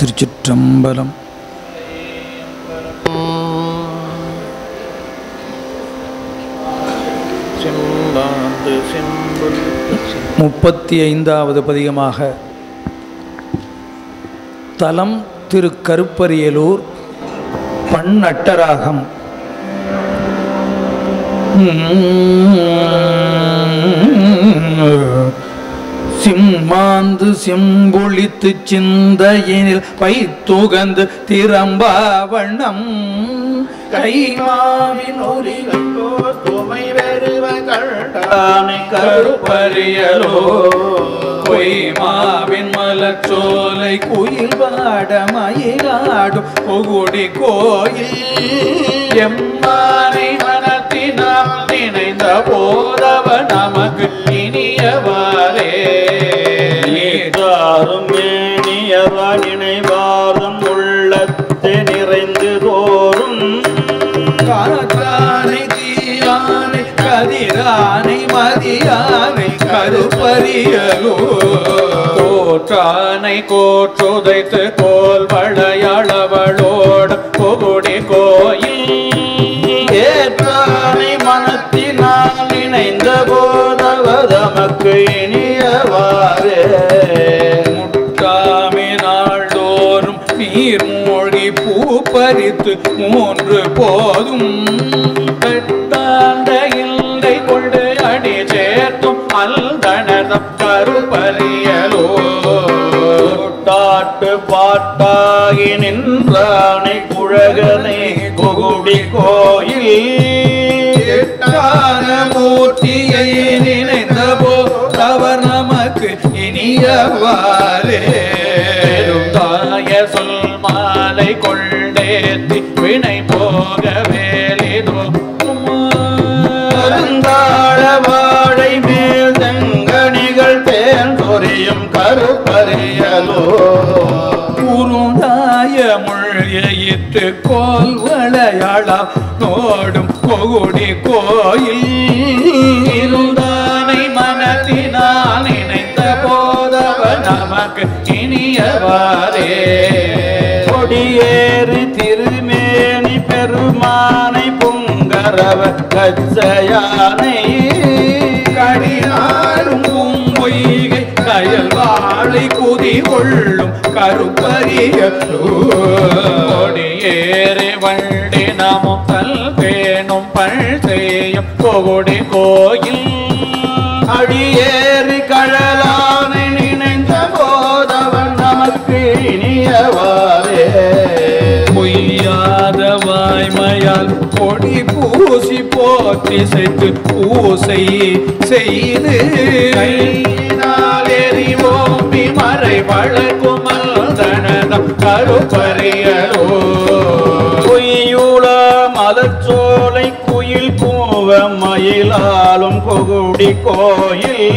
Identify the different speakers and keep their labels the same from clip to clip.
Speaker 1: திருச்சிற்றம்பலம்
Speaker 2: செம்பாந்து செம்புல்
Speaker 1: முப்பத்தி ஐந்தாவது பதிகமாக தலம் திரு கருப்பரியலூர் பன்னட்டராகம் சிம்மாந்து செம்பொழித்து சிந்தையினில் வைத்துகந்து திறம்பாவண்ணம் கைமாவின் ஒலிகள்
Speaker 2: துமை வெறுவ கண்டானை கருப்பறியலோ
Speaker 1: பொய்மாவின் மலச்சோலை குயில் பாடமயிலாடும் பொகுடி கோயில்
Speaker 2: எம்மானை மனத்தினால் நினைந்த போதவ நமக்கு இனியவாரே நீத்தாரும் ஏனியவா நினைவாரும் உள்ளத்தை நிறைந்து தோறும்
Speaker 1: காற்றானை தீயானை கதிரானை மதியானை கருப்பரியலோ
Speaker 2: கோற்றானை கோற்றுதைத்து கோல் வளையளவளோடு பொகுடி கோயில் ஏற்றானை மனத்தினால் இணைந்த போதவ தமக்கு இனியவாரே
Speaker 1: முட்டாமே நாள்தோறும் நீர் மூழ்கி பூ பறித்து மூன்று போதும்
Speaker 2: பெட்டாண்ட இல்லை கொண்டு அடி சேர்த்தும் அல்தனதம் கருப்பறியலோ தாட்டு பாட்டாகி நின்றானை குழகனை குகுடி கோயில்
Speaker 1: எட்டான மூர்த்தியை நினைந்த போதவர் நமக்கு இனியவாரே
Speaker 2: தாய சொல் மாலை கொண்டேத்தி வினை போக வேலிதோ அருந்தாழ வாழை மேல் செங்கனிகள் தேன் சொரியும் கருப்பறியலோ
Speaker 1: குருநாய முழையிட்டு கோல் வளையாளம் நோடும் கொகுடி கோயில்
Speaker 2: இருந்தானை மனத்தினால் நினைத்த போதவ நமக்கு இனியவாரே கொடியேறி திருமேனி பெருமானை பொங்கரவ கச்சயானை
Speaker 1: கடினாரும் பூம்பொய்கை கயல் வாழை குதி கொள்ளும் கருப்பரியோ
Speaker 2: கொடியேறி வண்டி நமம் கல் பேணும் பள் செய்யும் கொடி கோயில் அடியேறி கழலானை நினைந்த போதவன் நமக்கு இனியவாரே
Speaker 1: பொய்யாத வாய்மையால் பொடி பூசி போற்றி செய்து பூசை செய்து
Speaker 2: கையினால் எறிவோம்பி மறை வளர்க்கும் மல்தனதம் கருப்பறியலோ பொய்யுள மலச்சோலை குயில் கூவ மயிலாலும் கொகுடி கோயில்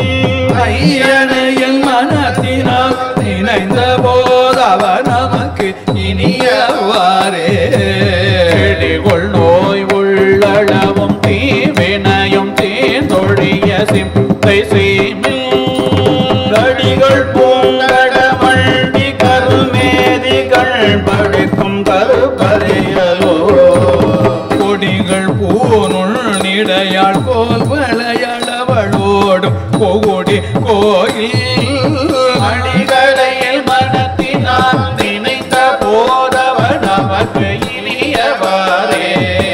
Speaker 1: ஐயனையின் மனத்தினால் நினைந்த போதவ நமக்கு இனியவாரே
Speaker 2: செடிகொள் நோய் உள்ளளவும் தீவினையும் தீந்தொழிய சிந்தை செய்மில் கடிகள் பூங்கட வண்டி கருமேதிகள் படுக்கும் கருப்பறையலோ
Speaker 1: கொடிகள் பூனுள் நிடையாள் கோல் விளையாடவளோடும் கொகுடி கோயில்
Speaker 2: அடிகளையில் மனத்தினால் நினைத்த போதவ நமக்கு இனியவாரே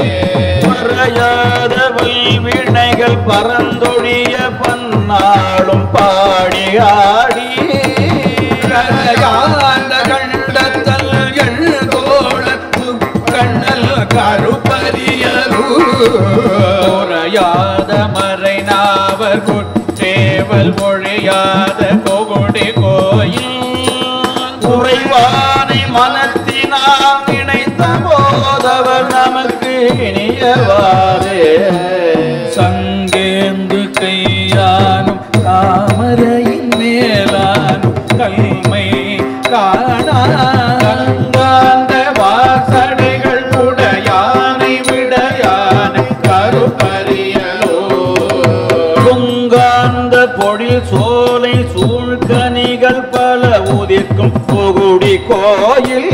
Speaker 2: மறையாத வினைகள் பரந்தொழிய பன்னாளும் பாடி ஆடி
Speaker 1: கரையாண்ட கண்டத்தல் எழுதோழத்து கண்ணல் கருப்பரியலூ
Speaker 2: குறையாத மறை நாவர் குற்றேவல் மொழியாத கொகுடி கோயில் குறைவானை மனத்தினால் நினைத்த போதவர் நமக்கு இனியவாரே
Speaker 1: சங்கேந்து கையானும் தாமரையின் மேலானும் கல்மை காணா
Speaker 2: கங்காந்த வாசடைகள் உடையானை விடையானை கருப்பறியலோ பொங்காந்த பொழில் சோலை சூழ்கனிகள் பல உதிர்க்கும் பொகுடி
Speaker 3: பொகுடி கோயில்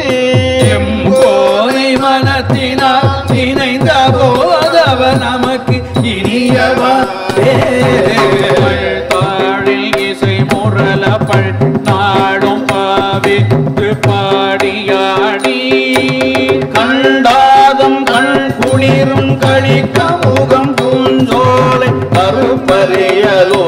Speaker 1: எம்போனை மனத்தினால் நினைந்த போதவ நமக்கு இனியவா
Speaker 2: தாழில் இசை முரல பள் நாடும் பாவித்து பாடியாடி
Speaker 3: கண்டாதம் கண் குளிரும் கழிக்க முகம் பூஞ்சோலை கருப்பறையலோ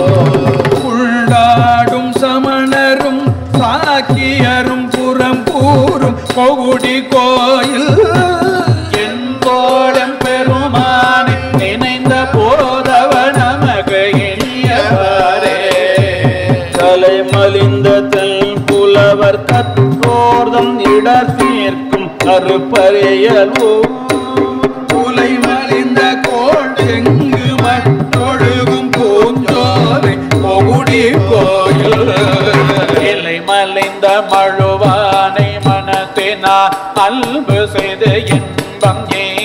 Speaker 1: உள்ளாடும் சமணரும் சாக்கியரும் புறம் கூறும் பொகுடி கோயில்
Speaker 2: என் தோழம் பெருமானை நினைந்த போதவ நமக்கு இனியவரே
Speaker 3: கலை மலிந்த தெல் புலவர் கற்றோர்தம் இடர் தீர்க்கும் கருப்பறையலோ
Speaker 1: புலை மலிந்த கோள் செங்கு மற்றொழுகும் பூஞ்சோலை பொகுடி கோயில்
Speaker 2: இலை மலைந்த மழுவானை மனத்தினா அல்பு செய்து இன்பம் ஏ